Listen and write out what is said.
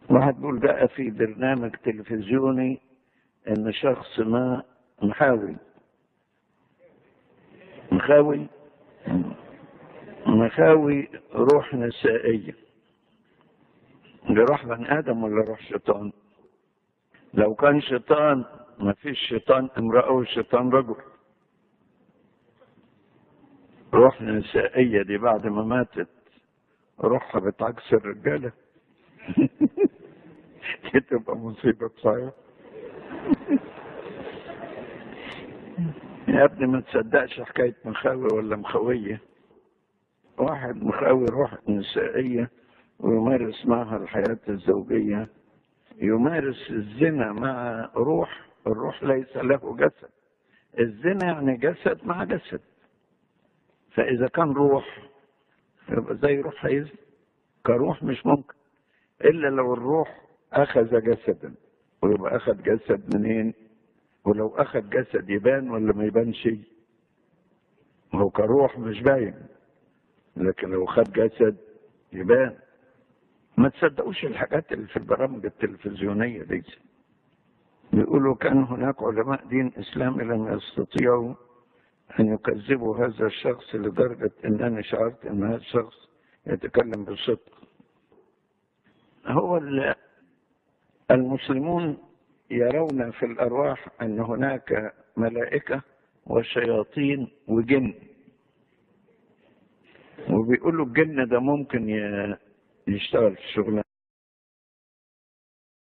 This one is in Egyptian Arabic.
واحد بيقول جاء في برنامج تلفزيوني ان شخص ما محاوي مخاوي مخاوي روح نسائية ده روح بني آدم ولا روح شيطان لو كان شيطان ما فيش شيطان امرأة وشيطان رجل روح نسائية دي بعد ما ماتت روحها بتعكس الرجالة دي تبقى مصيبة صحيح يا ابني ما تصدقش حكاية مخاوي ولا مخوية واحد مخاوي روح نسائية ويمارس معها الحياة الزوجية يمارس الزنا مع روح الروح ليس له جسد الزنا يعني جسد مع جسد فإذا كان روح يبقى زي روح هيزن كروح مش ممكن إلا لو الروح أخذ جسدا ويبقى أخذ جسد منين ولو أخذ جسد يبان ولا ما يبانش هو كروح مش باين لكن لو خد جسد يبان ما تصدقوش الحاجات اللي في البرامج التلفزيونية دي بيقولوا كان هناك علماء دين إسلامي لم يستطيعوا أن يكذبوا هذا الشخص لدرجة أنني شعرت أن هذا الشخص يتكلم بصدق هو المسلمون يرون في الأرواح أن هناك ملائكة وشياطين وجن وبيقولوا الجن ده ممكن يشتغل في الشغلانة